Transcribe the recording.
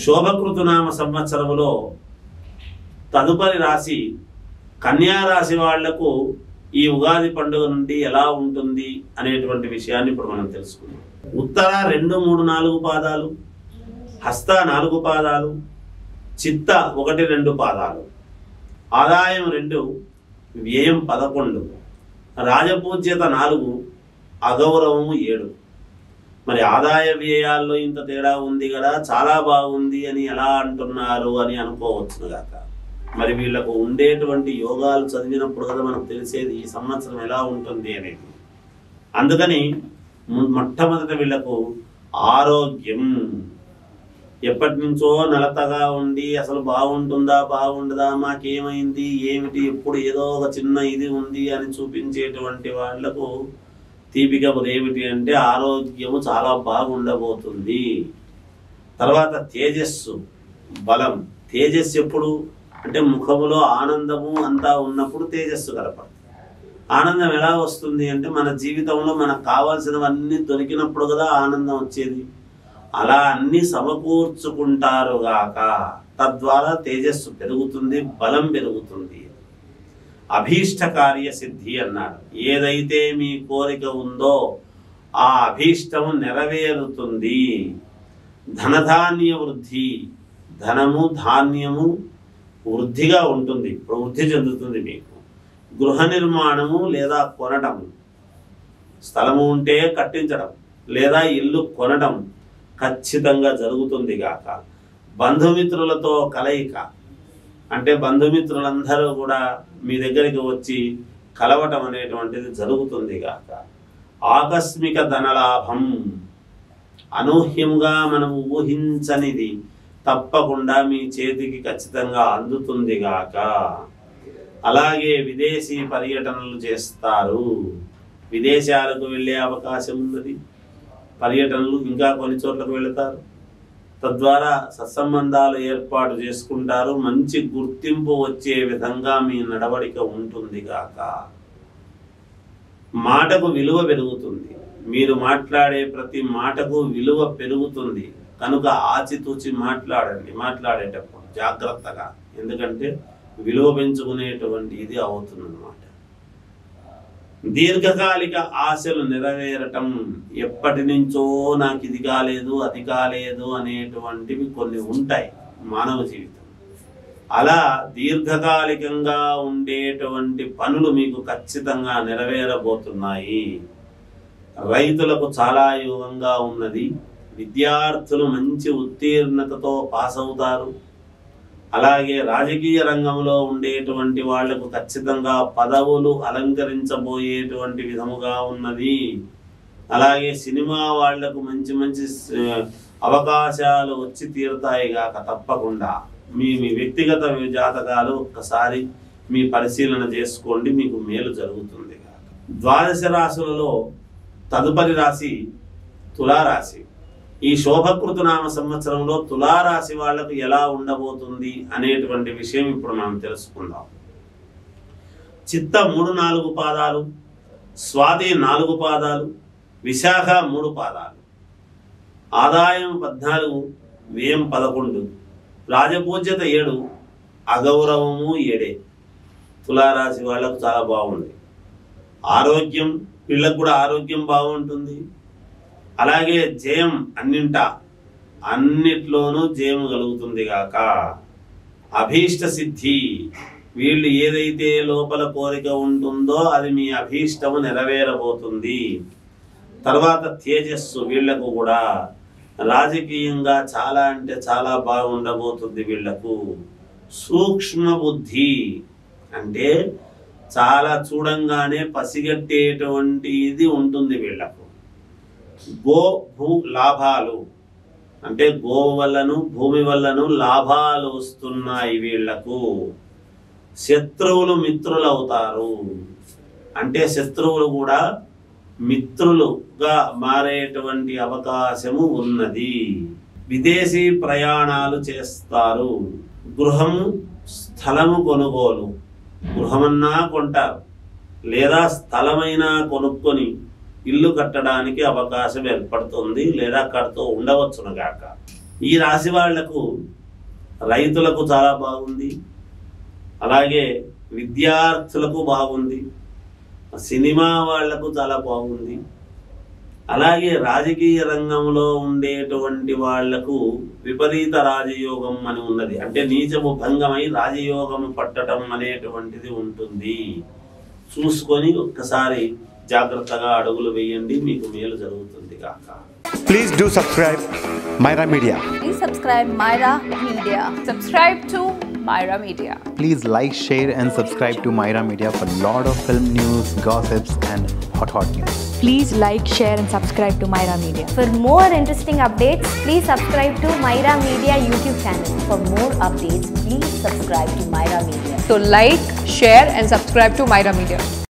శోభకృతునామ సంవత్సరములో తదుపరి రాశి కన్యా రాశి వాళ్లకు ఈ ఉగాది పండుగ నుండి ఎలా ఉంటుంది అనేటువంటి విషయాన్ని ఇప్పుడు మనం తెలుసుకుందాం ఉత్తర రెండు మూడు నాలుగు పాదాలు హస్త నాలుగు పాదాలు చిత్త ఒకటి రెండు పాదాలు ఆదాయం రెండు వ్యయం పదకొండు రాజపూజ్యత నాలుగు అగౌరవము ఏడు మరి ఆదాయ వ్యయాల్లో ఇంత తేడా ఉంది కదా చాలా బాగుంది అని ఎలా అంటున్నారు అని అనుకోవచ్చును గాక మరి వీళ్ళకు ఉండేటువంటి యోగాలు చదివినప్పుడు కదా మనకు తెలిసేది ఈ సంవత్సరం ఎలా ఉంటుంది అనేది అందుకని ము- మొట్టమొదట వీళ్ళకు ఆరోగ్యం ఎప్పటి నుంచో నలతగా ఉండి అసలు బాగుంటుందా బాగుండదా మాకేమైంది ఏమిటి ఎప్పుడు ఏదో ఒక చిన్న ఇది ఉంది అని చూపించేటువంటి వాళ్లకు తీపిక ఏమిటి అంటే ఆరోగ్యము చాలా బాగుండబోతుంది తర్వాత తేజస్సు బలం తేజస్సు ఎప్పుడు అంటే ముఖములో ఆనందము అంతా ఉన్నప్పుడు తేజస్సు కనపడుతుంది ఆనందం ఎలా వస్తుంది అంటే మన జీవితంలో మనకు కావాల్సినవన్నీ దొరికినప్పుడు కదా ఆనందం వచ్చేది అలా అన్ని సమకూర్చుకుంటారు గాక తద్వారా తేజస్సు పెరుగుతుంది బలం పెరుగుతుంది అభీష్ట కార్య సిద్ధి అన్నాడు ఏదైతే మీ కోరిక ఉందో ఆ అభీష్టము నెరవేరుతుంది ధనధాన్య వృద్ధి ధనము ధాన్యము వృద్ధిగా ఉంటుంది ఇప్పుడు వృద్ధి చెందుతుంది మీకు గృహ నిర్మాణము లేదా కొనటము స్థలము ఉంటే కట్టించడం లేదా ఇల్లు కొనడం ఖచ్చితంగా జరుగుతుంది గాక బంధుమిత్రులతో కలయిక అంటే బంధుమిత్రులందరూ కూడా మీ దగ్గరికి వచ్చి కలవటం అనేటువంటిది జరుగుతుంది గాక ఆకస్మిక ధనలాభం అనూహ్యంగా మనం ఊహించనిది తప్పకుండా మీ చేతికి ఖచ్చితంగా అందుతుంది గాక అలాగే విదేశీ పర్యటనలు చేస్తారు విదేశాలకు వెళ్ళే అవకాశం ఉన్నది పర్యటనలు ఇంకా కొన్ని చోట్లకు వెళతారు తద్వారా సత్సంబంధాలు ఏర్పాటు చేసుకుంటారు మంచి గుర్తింపు వచ్చే విధంగా మీ నడవడిక ఉంటుంది గాక మాటకు విలువ పెరుగుతుంది మీరు మాట్లాడే ప్రతి మాటకు విలువ పెరుగుతుంది కనుక ఆచితూచి మాట్లాడండి మాట్లాడేటప్పుడు జాగ్రత్తగా ఎందుకంటే విలువ పెంచుకునేటువంటి ఇది అవుతుందన్నమాట దీర్ఘకాలిక ఆశలు నెరవేరటం ఎప్పటి నుంచో నాకు ఇది కాలేదు అది కాలేదు అనేటువంటివి కొన్ని ఉంటాయి మానవ జీవితం అలా దీర్ఘకాలికంగా ఉండేటువంటి పనులు మీకు ఖచ్చితంగా నెరవేరబోతున్నాయి రైతులకు చాలా యోగంగా ఉన్నది విద్యార్థులు మంచి ఉత్తీర్ణతతో పాస్ అవుతారు అలాగే రాజకీయ రంగంలో ఉండేటువంటి వాళ్లకు ఖచ్చితంగా పదవులు అలంకరించబోయేటువంటి విధముగా ఉన్నది అలాగే సినిమా వాళ్లకు మంచి మంచి స- అవకాశాలు వచ్చి తీరుతాయి గాక తప్పకుండా మీ మీ వ్యక్తిగత జాతకాలు ఒక్కసారి మీ పరిశీలన చేసుకోండి మీకు మేలు జరుగుతుంది గాక ద్వాదశ రాశులలో తదుపరి రాశి తులారాశి ఈ శోభకృత నామ సంవత్సరంలో తులారాశి వాళ్లకు ఎలా ఉండబోతుంది అనేటువంటి విషయం ఇప్పుడు మనం తెలుసుకుందాం చిత్త మూడు నాలుగు పాదాలు స్వాతి నాలుగు పాదాలు విశాఖ మూడు పాదాలు ఆదాయం పద్నాలుగు వ్యయం పదకొండు రాజపూజ్యత ఏడు అగౌరవము ఏడే తులారాశి వాళ్ళకు చాలా బాగుంది ఆరోగ్యం వీళ్ళకు కూడా ఆరోగ్యం బాగుంటుంది అలాగే జయం అన్నింటా అన్నిట్లోనూ జయం కలుగుతుంది గాక అభీష్ట సిద్ధి వీళ్ళు ఏదైతే లోపల కోరిక ఉంటుందో అది మీ అభీష్టము నెరవేరబోతుంది తర్వాత తేజస్సు వీళ్లకు కూడా రాజకీయంగా చాలా అంటే చాలా బాగుండబోతుంది వీళ్లకు సూక్ష్మ బుద్ధి అంటే చాలా చూడంగానే పసిగట్టేటువంటి ఇది ఉంటుంది వీళ్లకు గో భూ లాభాలు అంటే గో వల్లను భూమి వల్లను లాభాలు వస్తున్నాయి వీళ్లకు శత్రువులు మిత్రులు అవుతారు అంటే శత్రువులు కూడా మిత్రులుగా మారేటువంటి అవకాశము ఉన్నది విదేశీ ప్రయాణాలు చేస్తారు గృహము స్థలము కొనుగోలు గృహమన్నా కొంటారు లేదా స్థలమైనా కొనుక్కొని ఇల్లు కట్టడానికి అవకాశం ఏర్పడుతుంది లేదా కడుతూ ఉండవచ్చును గాక ఈ రాశి వాళ్లకు రైతులకు చాలా బాగుంది అలాగే విద్యార్థులకు బాగుంది సినిమా వాళ్లకు చాలా బాగుంది అలాగే రాజకీయ రంగంలో ఉండేటువంటి వాళ్లకు విపరీత రాజయోగం అని ఉన్నది అంటే నీచము భంగమై రాజయోగం పట్టడం అనేటువంటిది ఉంటుంది చూసుకొని ఒక్కసారి జాగ్రత్తగా అడుగులు వేయండి మీకు మేలు జరుగుతుంది కాక Please do subscribe Myra Media. Please subscribe Myra Media. Subscribe to Myra Media. Please like, share, and subscribe to Myra Media for lot of film news, gossips, and hot hot news. Please like, share, and subscribe to Myra Media. For more interesting updates, please subscribe to Myra Media YouTube channel. For more updates, please subscribe to Myra Media. So like, share and subscribe to Myra Media.